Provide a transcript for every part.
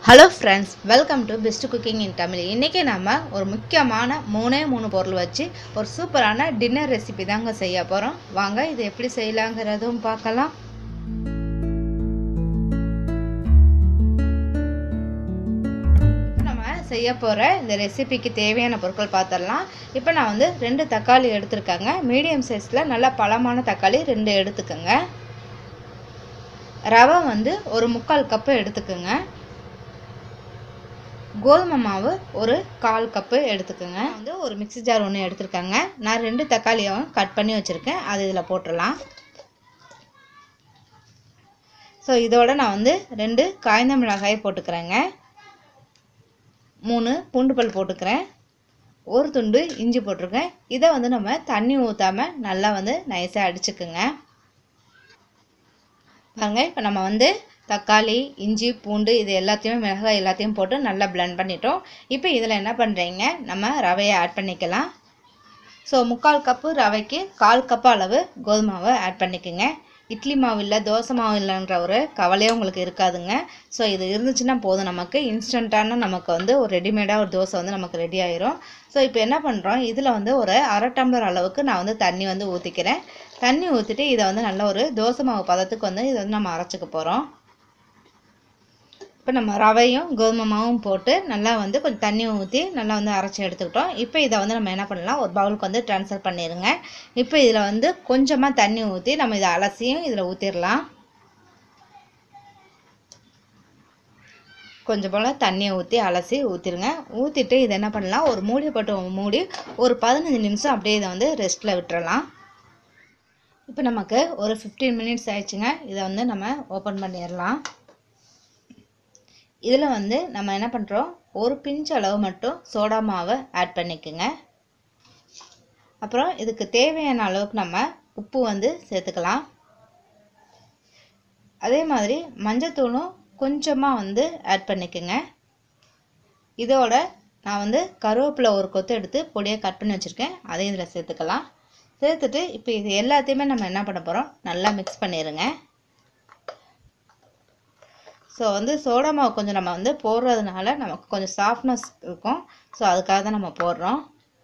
hello friends welcome to best cooking in Tamil இன்றைக்கி நம்ம ஒரு முக்கியமான மூணே மூணு பொருள் வச்சு ஒரு சூப்பரான டின்னர் ரெசிபி தாங்க செய்ய போகிறோம் வாங்க இது எப்படி செய்யலாங்கிறதும் பார்க்கலாம் இப்போ நம்ம செய்ய போகிற இந்த ரெசிபிக்கு தேவையான பொருட்கள் பார்த்துடலாம் இப்போ நான் வந்து ரெண்டு தக்காளி எடுத்திருக்கேங்க மீடியம் சைஸில் நல்லா பழமான தக்காளி ரெண்டு எடுத்துக்கோங்க ரவை வந்து ஒரு முக்கால் கப்பு எடுத்துக்கோங்க கோதுமை மாவு ஒரு கால் கப்பு எடுத்துக்கோங்க வந்து ஒரு மிக்ஸி ஜார் ஒன்று எடுத்துருக்காங்க நான் ரெண்டு தக்காளியும் கட் பண்ணி வச்சுருக்கேன் அது இதில் போட்டுடலாம் ஸோ இதோட நான் வந்து ரெண்டு காய்ந்த மிளகாய் போட்டுக்கிறேங்க மூணு பூண்டு பல் போட்டுக்கிறேன் ஒரு துண்டு இஞ்சி போட்டிருக்கேன் இதை வந்து நம்ம தண்ணி ஊற்றாமல் நல்லா வந்து நைஸாக அடிச்சுக்குங்க பாருங்க இப்போ நம்ம வந்து தக்காளி இஞ்சி பூண்டு இது எல்லாத்தையுமே மிளகாய் எல்லாத்தையும் போட்டு நல்லா பிளெண்ட் பண்ணிட்டோம் இப்போ இதில் என்ன பண்ணுறீங்க நம்ம ரவையை ஆட் பண்ணிக்கலாம் ஸோ முக்கால் கப்பு ரவைக்கு கால் கப்பு அளவு கோதுமாவை ஆட் பண்ணிக்கோங்க இட்லி மாவு இல்லை தோசை மாவு இல்லைன்ற ஒரு கவலையே உங்களுக்கு இருக்காதுங்க ஸோ இது இருந்துச்சுன்னா போதும் நமக்கு இன்ஸ்டண்ட்டான நமக்கு வந்து ஒரு ரெடிமேடாக ஒரு தோசை வந்து நமக்கு ரெடி ஆயிரும் ஸோ இப்போ என்ன பண்ணுறோம் இதில் வந்து ஒரு அரை டம்ளர் அளவுக்கு நான் வந்து தண்ணி வந்து ஊற்றிக்கிறேன் தண்ணி ஊற்றிட்டு இதை வந்து நல்ல ஒரு தோசை மாவு பதத்துக்கு வந்து இதை வந்து நம்ம அரைச்சிக்க போகிறோம் இப்போ நம்ம ரவையும் கோதுமை மாவும் போட்டு நல்லா வந்து கொஞ்சம் தண்ணி ஊற்றி நல்லா வந்து அரைச்சி எடுத்துக்கிட்டோம் இப்போ இதை வந்து நம்ம என்ன பண்ணலாம் ஒரு பவுலுக்கு வந்து ட்ரான்ஸ்ஃபர் பண்ணிடுங்க இப்போ இதில் வந்து கொஞ்சமாக தண்ணி ஊற்றி நம்ம இதை அலசியும் இதில் ஊற்றிடலாம் கொஞ்சம் போல் தண்ணியை ஊற்றி அலசி ஊற்றிடுங்க ஊற்றிட்டு இதை என்ன பண்ணலாம் ஒரு மூடி போட்டு மூடி ஒரு பதினஞ்சு நிமிஷம் அப்படியே இதை வந்து ரெஸ்ட்டில் விட்டுறலாம் இப்போ நமக்கு ஒரு ஃபிஃப்டீன் மினிட்ஸ் ஆயிடுச்சுங்க இதை வந்து நம்ம ஓப்பன் பண்ணிடலாம் இதில் வந்து நம்ம என்ன பண்ணுறோம் ஒரு பிஞ்ச் அளவு மட்டும் சோடா மாவை ஆட் பண்ணிக்கோங்க அப்புறம் இதுக்கு தேவையான அளவுக்கு நம்ம உப்பு வந்து சேர்த்துக்கலாம் அதே மாதிரி மஞ்சத்தூளும் கொஞ்சமாக வந்து ஆட் பண்ணிக்கோங்க இதோட நான் வந்து கருவேப்பிலை ஒரு கொத்து எடுத்து பொடியாக கட் பண்ணி வச்சுருக்கேன் அதையும் இதில் சேர்த்துக்கலாம் சேர்த்துட்டு இப்போ இது எல்லாத்தையுமே நம்ம என்ன பண்ண போகிறோம் நல்லா மிக்ஸ் பண்ணிடுங்க ஸோ வந்து சோடா மாவு கொஞ்சம் நம்ம வந்து போடுறதுனால நமக்கு கொஞ்சம் சாஃப்ட்னஸ் இருக்கும் ஸோ அதுக்காக தான் நம்ம போடுறோம்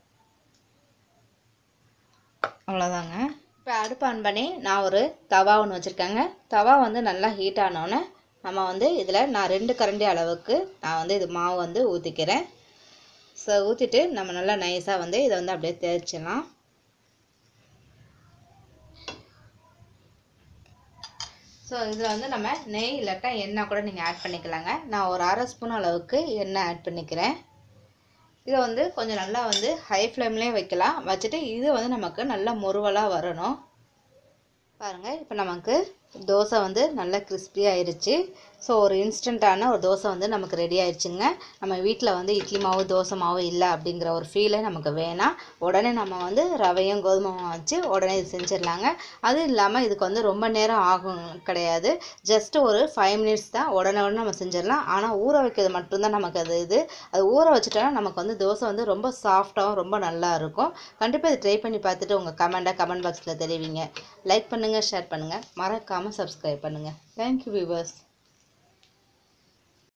அவ்வளோதாங்க இப்போ அடுப்பு ஆன் பண்ணி நான் ஒரு தவா ஒன்று வச்சுருக்கேங்க தவா வந்து நல்லா ஹீட் ஆனோன்னே நம்ம வந்து இதில் நான் ரெண்டு கரண்டி அளவுக்கு நான் வந்து இது மாவு வந்து ஊற்றிக்கிறேன் ஸோ ஊற்றிட்டு நம்ம நல்லா நைஸாக வந்து இதை வந்து அப்படியே தேய்ச்சிடலாம் ஸோ இதில் வந்து நம்ம நெய் இல்லாட்டா எண்ணெய் கூட நீங்கள் ஆட் பண்ணிக்கலாங்க நான் ஒரு அரை ஸ்பூன் அளவுக்கு எண்ணெய் ஆட் பண்ணிக்கிறேன் இதை வந்து கொஞ்சம் நல்லா வந்து ஹை ஃப்ளேம்லேயே வைக்கலாம் வச்சுட்டு இது வந்து நமக்கு நல்லா முருவலாக வரணும் பாருங்கள் இப்போ நமக்கு தோசை வந்து நல்லா கிறிஸ்பி ஆயிடுச்சு ஸோ ஒரு இன்ஸ்டண்ட்டான ஒரு தோசை வந்து நமக்கு ரெடி ஆயிடுச்சுங்க நம்ம வீட்டில் வந்து இட்லி மாவு தோசை மாவு இல்லை அப்படிங்கிற ஒரு ஃபீலே நமக்கு வேணாம் உடனே நம்ம வந்து ரவையும் கோதுமை மாவு வச்சு உடனே இது செஞ்சிடலாங்க அதுவும் இல்லாமல் இதுக்கு வந்து ரொம்ப நேரம் ஆகும் கிடையாது ஜஸ்ட் ஒரு ஃபைவ் மினிட்ஸ் தான் உடனே உடனே நம்ம செஞ்சிடலாம் ஆனால் ஊற வைக்கிறது மட்டும்தான் நமக்கு அது இது அது ஊற வச்சுட்டோன்னா நமக்கு வந்து தோசை வந்து ரொம்ப சாஃப்டாகவும் ரொம்ப நல்லா இருக்கும் கண்டிப்பாக இது ட்ரை பண்ணி பார்த்துட்டு உங்கள் கமெண்ட்டை கமெண்ட் பாக்ஸில் தெரிவிங்க லைக் பண்ணுங்கள் ஷேர் பண்ணுங்கள் மறக்காமல் சப்ஸ்கிரைப் பண்ணுங்கள் தேங்க்யூ வியூவர்ஸ்